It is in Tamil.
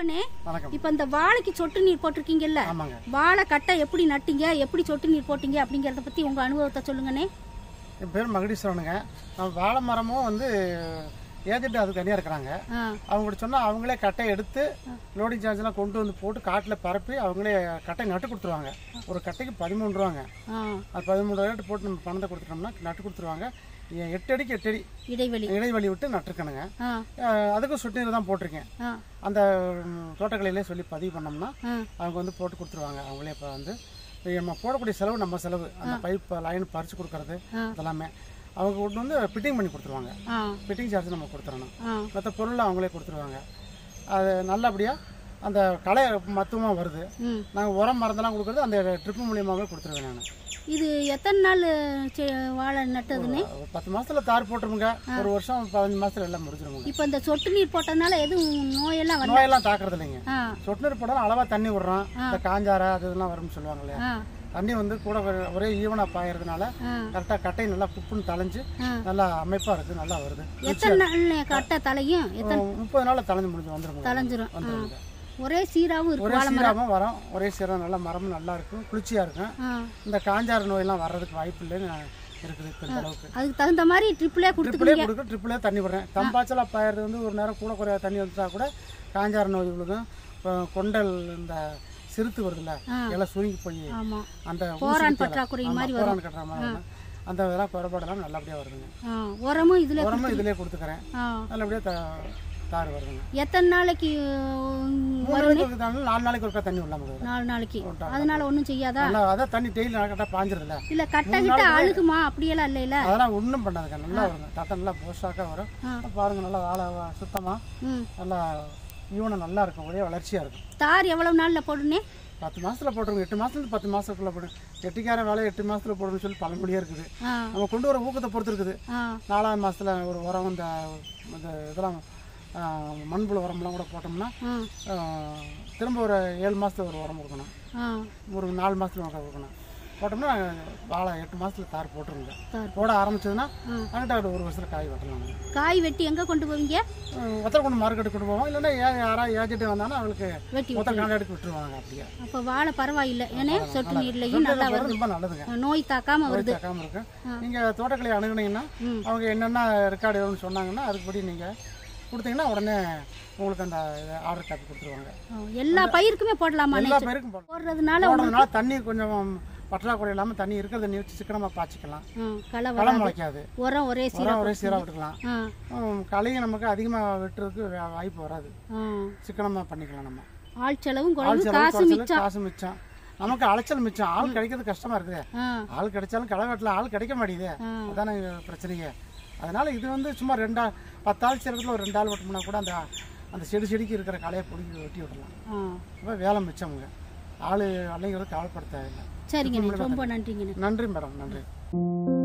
வணக்கண்ணே வணக்கம் இப்போ இந்த வாழைக்கு சொட்டு நீர் போட்டிருக்கீங்கல்ல ஆமாங்க வாழை கட்டை எப்படி நட்டீங்க எப்படி சொட்டு நீர் போட்டீங்க அப்படிங்கறத பத்தி உங்க அனுபவத்தை சொல்லுங்கண்ணே என் பேர் மகடீஸ்வரனுங்க நம்ம வாழை மரமும் வந்து ஏஜென்ட் அது தனியாக இருக்கிறாங்க ஆ அவங்கள்ட்ட சொன்னால் அவங்களே கட்டை எடுத்து லோடிங் சார்ஜெலாம் கொண்டு வந்து போட்டு காட்டில் பரப்பி அவங்களே கட்டை நட்டு கொடுத்துருவாங்க ஒரு கட்டைக்கு பதிமூணு ரூபாங்க ஆ அது பதிமூணு ரூபாய்ட்டு போட்டு நம்ம பணத்தை கொடுத்துட்டோம்னா நட்டு கொடுத்துருவாங்க எ- எட்டு அடிக்கு எட்டு அடி இடைவெளி இடைவெளி விட்டு நட்டுருக்கணுங்க ஆ அஹ் அதுக்கும் சொட்டு தான் போட்டிருக்கேன் ஆ அந்த ம், தோட்டக்கலையிலே சொல்லி பதிவு பண்ணோம்னா ஆ அவங்க வந்து போட்டு கொடுத்துருவாங்க அவங்களே இப்போ வந்து இப்ப நம்ம போடக்கூடிய செலவு நம்ம செலவு அந்த பைப் லைன் பறித்து கொடுக்கறது ஆ. இதெல்லாமே அவங்க கொண்டு வந்து ஃபிட்டிங் பண்ணி கொடுத்துருவாங்க ஆ ஃபிட்டிங் சார்ஜ் நம்ம கொடுத்துடணும் ஆ மற்ற பொருள் அவங்களே கொடுத்துருவாங்க அது நல்லபடியாக அந்த களை மொத்தமாக வருது ம் நாங்கள் உரம் மருந்தெல்லாம் கொடுக்குறது அந்த ட்ரிப்பு மூலியமாகவே கொடுத்துருவேன் நான் இது எத்தனை நாள் செ- வாழை நட்டதுன்னு ஒரு பத்து மாசத்துல தார் போட்டுருமுங்க ஒரு வருஷம் பதினஞ்சு மாசத்துல எல்லாம் முடிச்சிருமுங்க இப்போ இந்த சொட்டு நீர் போட்டதுனால எதுவும் நோயெல்லாம் வரல நோயெல்லாம் தாக்குறது இல்லைங்க ஆ சொட்டு நீர் போட்டாலும் அளவா தண்ணி விடுறோம் இந்த காஞ்சாரை அது இதெல்லாம் வரும்னு சொல்லுவாங்க இல்லையா ஆ தண்ணி வந்து கூட ஒரே- ஒரே ஈவனாக பாயறதுனால ஆ கரெக்டாக கட்டை நல்லா குப்புன்னு தலைஞ்சு ஆ. நல்லா அமைப்பாக இருக்குது நல்லா வருது எத்தனை நாள் கட்டை தலையும் எத்தனை ஒரு முப்பது நாளில் தலைஞ்சு முடிஞ்சு வந்துருங்க தலைஞ்சிரும் ஆ. வந்துருங்க ஒரே சீராவும் ஒரே இருக்கு வாழை மரம் சீராகவும் வரும் ஒரே சீராக நல்லா மரமும் நல்லா இருக்கும் குளிர்ச்சியாக இருக்கும் ஆ இந்த காஞ்சாறு நோயெல்லாம் வர்றதுக்கு வாய்ப்பு இல்லைன்னு இருக்குது இப்போ இந்த அளவுக்கு அதுக்கு தகுந்த மாதிரி ட்ரிப்பிளே ட்ரிப்பிளே கொடுத்துக்கிறீங்க கொடுக்க ட்ரிப்பிளே தண்ணி விடுறேன் தம்பாய்ச்சலாக பாயறது வந்து ஒரு நேரம் கூட குறைய தண்ணி வந்துட்டா கூட காஞ்சாறு நோய் விழுகும் இப்போ கொண்டல் இந்த சிறுத்து வருதுல்ல ஆ. எல்லாம் சுருங்கி போய் ஆமா அந்த போரான் ஊசி பற்றாக்குறை ஆமா, மாதிரி போரான் கட்டுற மாதிரி வரும். அந்த இதெல்லாம் குறைபாடெல்லாம் நல்லபடியாக வருதுங்க ஆ உரமும் இதுல உரமும் இதிலே கொடுத்துக்கிறேன் ஆ நல்லபடியாக த தார் வருதுங்க எத்தனை நாளைக்கு உம், மூணு நாளைக்கு ஒரு தண்ணி நாலு நாளைக்கு ஒருக்கா தண்ணி விடலாம் முதல்ல. நாலு நாளைக்கு அதனால ஒன்றும் செய்யாதா நல்லா அதான் தண்ணி டெய்லி கரெக்டாக பாஞ்சிருதுல இல்ல கட்டை கிட்ட அழுகுமா அப்படியெல்லாம் இல்லைல்ல அதெல்லாம் ஒன்றும் பண்ணாதுங்க நல்லா வருங்க தட்டை நல்லா போஸ்டாக்காக வரும் ஆ. பாருங்க நல்லா வாழை சுத்தமாக ம் நல்லா ஈவனம் நல்லா இருக்கும் ஒரே வளர்ச்சியாக இருக்கும் தார் எவ்வளவு நாள்ல போடுனே பத்து மாசத்துல போட்டுருங்க எட்டு மாசத்துல பத்து மாசத்துக்குள்ள போடும் எட்டுக்கார வேலை எட்டு மாசத்துல போடணும்னு சொல்லி பழமொழியே இருக்குது ஆ நம்ம கொண்டு வர ஊக்கத்தை பொறுத்து இருக்குது ஆ நாலாவது மாசத்துல ஒரு உரம் இந்த இந்த இதெல்லாம் ஆ, மண்புழு உரம்லாம் கூட போட்டோம்னா ஆ ஆ, திரும்ப ஒரு ஏழு மாசத்துல ஒரு உரம் கொடுக்கணும் ஆ ஒரு நாலு மாசத்துல ஒரு கொடுக்கணும் போட்டோம்னா வாழை எட்டு மாசத்துல தார் போட்டுருங்க தார். போட ஆரம்பிச்சதுன்னா அங்கிட்ட ஒரு வருஷத்துல காய் வெட்டலாம் காய் வெட்டி எங்க கொண்டு போவீங்க ஒத்தரை கொண்டு மார்க்கெட்டுக்கு கொண்டு போவோம் இல்லைன்னா ஏ யாராவது ஏஜென்ட் வந்தாலும் அவங்களுக்கு வெட்டி மொத்த காண்டாடுக்கு விட்டுருவாங்க அப்படியே அப்ப வாழை பரவாயில்லை ஏன்னா சொட்டு நீர்லயும் நல்லா போடுறது வருது ரொம்ப நல்லதுங்க நோய் தாக்காம வருது தாக்காம இருக்கு நீங்க தோட்டக்கலை அணுகுனீங்கன்னா ம். அவங்க என்னென்ன ரெக்கார்டு வேணும்னு சொன்னாங்கன்னா அதுபடி நீங்க கொடுத்தீங்கன்னா உடனே உங்களுக்கு அந்த ஆர்டர் காப்பி கொடுத்துருவாங்க ஆ, எல்லா பயிருக்குமே போடலாமா எல்லா பேருக்கும் போடலாம். போடுறதுனால போடுறதுனால தண்ணி கொஞ்சம் பற்றாக்குறை இல்லாமல் தண்ணி இருக்கிறத நீ வச்சு சிக்கனமாக பாய்ச்சிக்கலாம் ஆ, களை களை வராது முளைக்காது உரம் ஒரே சீரா உரம் ஒரே சீராக விட்டுக்கலாம் ஆ உம், களையும் நமக்கு அதிகமாக வெட்டுறதுக்கு வா- வாய்ப்பு வராது ஆ சிக்கனமாக பண்ணிக்கலாம் நம்ம ஆள் செலவும் ஆள் குறைவு செலவு காசு குறைச்சலு, மிச்சம் காசு மிச்சம் நமக்கு அலைச்சல் மிச்சம் ஆள் கிடைக்கிறது கஷ்டமா இருக்குது ஆ ஆள் கிடைச்சாலும் களை வெட்டல ஆள் கிடைக்க மாட்டேங்குது அதானே பிரச்சனையே அதனால இது வந்து சும்மா ரெண்டா பத்தாள் சேர்க்கத்துல ஒரு ரெண்டு ஆள் வெட்டோம்னா கூட அந்த அந்த செடி செடிக்கு இருக்கிற களையை பிடிச்சி வெட்டி விடலாம் ஆ இப்போ வேலை மிச்சமுங்க ஆள் அலைங்கிறது கவலைப்பட தேவையில்லை சரிங்கண்ணே ரொம்ப நன்றிங்கண்ணே நன்றி மேடம் நன்றி